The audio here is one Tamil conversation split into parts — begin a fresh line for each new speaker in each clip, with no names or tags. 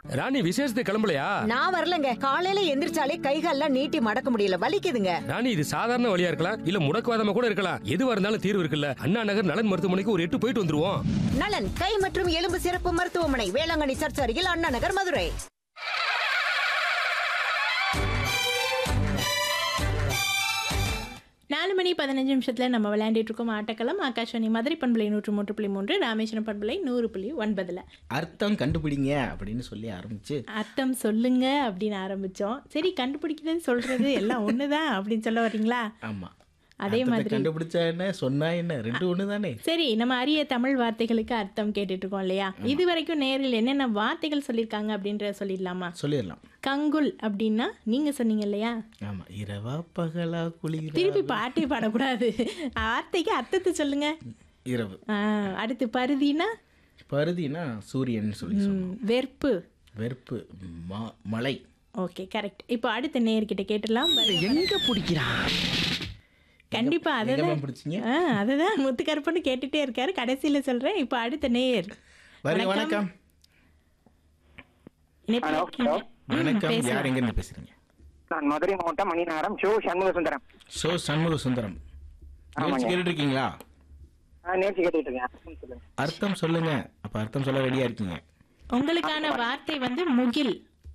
ராணி விசேஷத்துக்கு கிளம்பலையா
நான் வரலங்க காலையில எந்திரிச்சாலே கைகால்லாம் நீட்டி மடக்க முடியல வலிக்குதுங்க
ராணி இது சாதாரண வழியா இருக்கலாம் இல்ல முடக்குவாதமா கூட இருக்கலாம் எதுவா இருந்தாலும் தீர்வு இருக்குல்ல அண்ணா நகர் நலன் மருத்துவமனைக்கு ஒரு எட்டு போயிட்டு வந்துருவோம்
நலன் கை மற்றும் எலும்பு சிறப்பு மருத்துவமனை வேளாங்கண்ணி சர்ச் அருகில் அண்ணா நகர் மதுரை
நாலு மணி பதினஞ்சு நிமிஷத்தில் நம்ம விளையாண்டுட்டு இருக்கோம் ஆட்டக்களம் ஆகாஷவாணி மதுரை பண்பலை நூற்று மூன்று புள்ளி மூன்று ராமேஸ்வரம் பண்பலை நூறு புள்ளி ஒன்பதில்
அர்த்தம் கண்டுபிடிங்க அப்படின்னு சொல்லி ஆரம்பிச்சு
அர்த்தம் சொல்லுங்க அப்படின்னு ஆரம்பித்தோம் சரி கண்டுபிடிக்கிறது சொல்கிறது எல்லாம் ஒன்று தான் அப்படின்னு சொல்ல வர்றீங்களா
ஆமா
அதே
அர்த்தத்தை
மாதிரி
கண்டுபிடிச்சா என்ன சொன்னா என்ன ரெண்டு ஒண்ணு தானே
சரி நம்ம அரிய தமிழ் வார்த்தைகளுக்கு அர்த்தம் கேட்டுட்டு இருக்கோம் இல்லையா இது வரைக்கும் நேரில் என்னென்ன வார்த்தைகள் சொல்லியிருக்காங்க அப்படின்றத சொல்லிடலாமா
சொல்லிடலாம்
கங்குல் அப்படின்னா நீங்க சொன்னீங்க இல்லையா
ஆமா இரவா பகலா குளிரா
திருப்பி பாட்டே பாடக்கூடாது வார்த்தைக்கு அர்த்தத்தை சொல்லுங்க
இரவு
ஆ, அடுத்து பருதினா
பருதினா சூரியன் சொல்லி சொன்னோம்
ம், வெறுப்பு
வெறுப்பு ம- மலை
ஓகே கரெக்ட் இப்போ அடுத்த நேர்கிட்ட கேட்டுடலாம்
எங்க பிடிக்கிறான்
கண்டிப்பா அதை
எங்க மேம் பிடிச்சீங்க
ஆ அதுதான் முத்துக்கருப்பன்னு கேட்டுட்டே இருக்காரு கடைசியில சொல்றேன் இப்போ அடுத்த நேர்
வரி வணக்கம்
இணைப்பில் இருக்கீங்க. ம்,
வணக்கம்
பேசலாம்.
யார் எங்க இருந்து பேசுறீங்க
நான் மதுரை மாவட்டம் மணிநகரம் ஷோ சண்முக சுந்தரம்
சோ சண்முக சுந்தரம் நிகழ்ச்சி கேட்டுட்டு இருக்கீங்களா
நான் நேர்ச்சி கேட்டுட்டு இருக்கேன் சொல்லுங்க
அர்த்தம் சொல்லுங்க அப்ப அர்த்தம் சொல்ல ரெடியா இருக்கீங்க
உங்களுக்கான வார்த்தை வந்து முகில்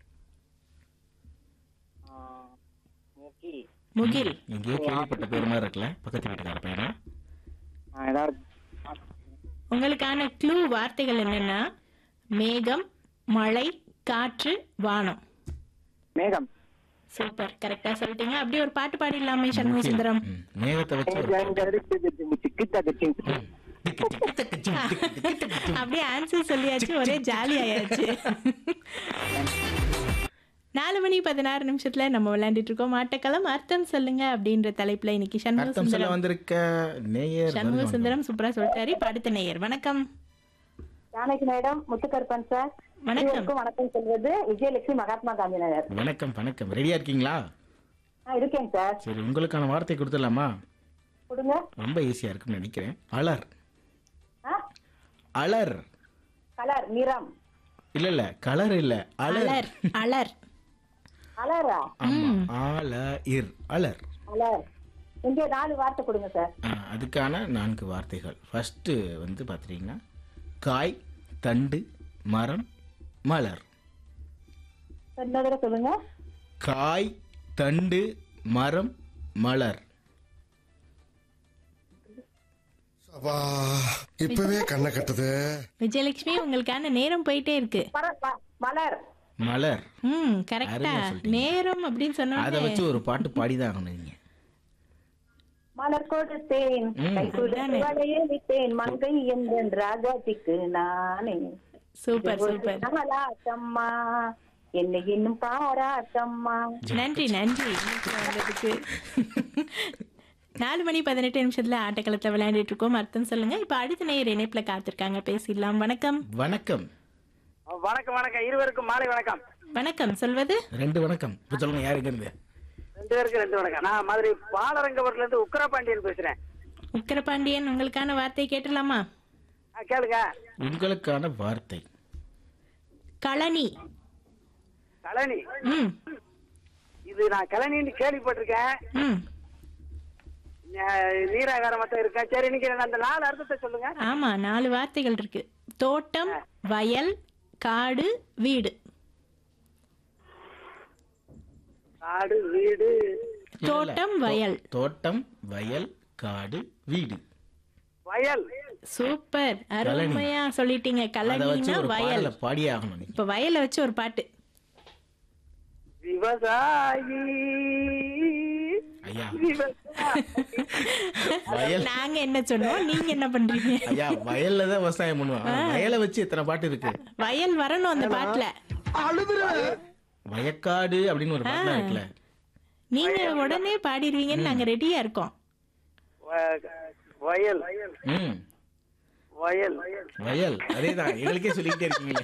நேர்ச்சி
முகில்
எங்கேயோ கேள்விப்பட்ட பேர் மாதிரி இருக்குல்ல பக்கத்து வீட்டுக்கார பையனா
ஆ, ஏதாவது
உங்களுக்கான க்ளூ வார்த்தைகள் என்னன்னா மேகம் மழை காற்று வானம்
மேகம்
சூப்பர் கரெக்டா சொல்லிட்டீங்க அப்படியே ஒரு பாட்டு பாடிடலாமே சண்முக சுந்தரம்
ம், மேகத்தை வச்சு ஒரு
அப்படியே ஆன்சர் சொல்லியாச்சு ஒரே ஜாலி ஆயாச்சு நாலு மணி பதினாறு நிமிஷத்துல நம்ம விளையாண்டுட்டு இருக்கோம் ஆட்டக்களம் அர்த்தம் சொல்லுங்க அப்படின்ற தலைப்புல இன்னைக்கு சண்முக
அர்த்தம் சொல்ல
சுந்தரம்
வந்திருக்க நேயர்
சண்முக
வருக
சுந்தரம் சூப்பரா சொல்லிட்டாரு இப்ப அடுத்த நேயர் வணக்கம்
ஜானகி மேடம் முத்துக்கருப்பன் சார்
வணக்கம்
இருவருக்கும் வணக்கம் சொல்வது விஜயலட்சுமி மகாத்மா காந்தி நகர்
வணக்கம் வணக்கம் ரெடியா இருக்கீங்களா
ஆ இருக்கேங்க சார்
சரி உங்களுக்கான வார்த்தை கொடுத்துடலாமா
கொடுங்க
ரொம்ப ஈஸியா இருக்கும்னு நினைக்கிறேன் அலர்
ஆ
அலர்
கலர் நிறம்
இல்ல இல்ல கலர் இல்ல அலர்
அலர் அலர்
அலரா
ஆமா ஆல இர் அலர்
அலர் இங்கே நாலு வார்த்தை கொடுங்க சார்
ஆ, அதுக்கான நான்கு வார்த்தைகள் ஃபர்ஸ்ட் வந்து பாத்தீங்கன்னா காய் தண்டு மரம் மலர்
சார் இன்னொரு தடவை சொல்லுங்க
காய் தண்டு மரம் மலர்
அப்பா இப்பவே கண்ணை கட்டுது
விஜயலட்சுமி உங்களுக்கான நேரம் போயிட்டே இருக்கு
மர- ம- மலர்
மலர்
ம் கரெக்டா
அருமையா சொல்லிட்டீங்க.
நேரம் அப்படின்னு சொன்னா
அதை வச்சு ஒரு பாட்டு பாடிதான் ஆகணும் நீங்க
மலர் கொடுத்தேன்
ம்.
கை கொடுத்து வளையலிட்டேன் மங்கை என்ற ராஜாத்திக்கு நானே
சூப்பர் சூப்பர்
நாளாத்தம்மா என்னை இன்னும் பாராட்டம்மா
நன்றி நன்றி இன்னைக்கு வந்ததுக்கு நாலு மணி பதினெட்டு நிமிஷத்துல ஆட்டக்களத்தை விளையாண்டுட்டு இருக்கோம் அர்த்தம் சொல்லுங்க இப்ப அடுத்த நேயர் இணைப்புல காத்திருக்காங்க பேசிடலாம் வணக்கம்
வணக்கம்
வணக்கம் வணக்கம் இருவருக்கும் மாலை வணக்கம்
வணக்கம் சொல்வது
ரெண்டு வணக்கம் இப்ப சொல்லுங்க யார் எங்க இருந்து
ரெண்டு பேருக்கு ரெண்டு வணக்கம் நான் மதுரை பாலரங்கபுரத்துல இருந்து உக்கரபாண்டியன் பேசுறேன்
உக்கரபாண்டியன் உங்களுக்கான வார்த்தை கேட்டலாமா
ஆ, கேளுங்க
உங்களுக்கான வார்த்தை
களனி
கழனி
ம்
இது நான் கழனின்னு கேள்விப்பட்டிருக்கேன்
ம்
அஹ், நீராகாரம் மட்டும் இருக்கேன் சரி இன்னைக்கு நான் அந்த நாலு அர்த்தத்தை சொல்லுங்க
ஆமா நாலு வார்த்தைகள் இருக்கு தோட்டம் வயல் காடு வீடு
காடு வீடு
தோட்டம் வயல்
தோட்டம் வயல் காடு வீடு
வயல்
சூப்பர் அருமையா சொல்லிட்டீங்க
அதை வச்சு
கலனினா
ஒரு
வயல்
பாடல பாடியே ஆகணும் நீங்க
இப்ப வயலை வச்சு ஒரு பாட்டு
விவசாயி
ஐயா
விவசாயி
வயல்
நாங்க என்ன சொன்னோம் நீங்க என்ன பண்றீங்க
ஐயா வயல்ல தான் விவசாயம் பண்ணுவோம் ஆனா வயலை வச்சு எத்தனை பாட்டு இருக்கு
வயல் வரணும் அந்த பாட்டுல
வயக்காடு அப்படின்னு ஒரு பாட்டு இருக்குல்ல
நீங்க உடனே பாடிடுவீங்கன்னு நாங்க ரெடியா இருக்கோம்
வ- வயல்
ம்
வயல்
வயல் அதேதான் எங்களுக்கே சொல்லிக்கிட்டே இருக்கீங்களே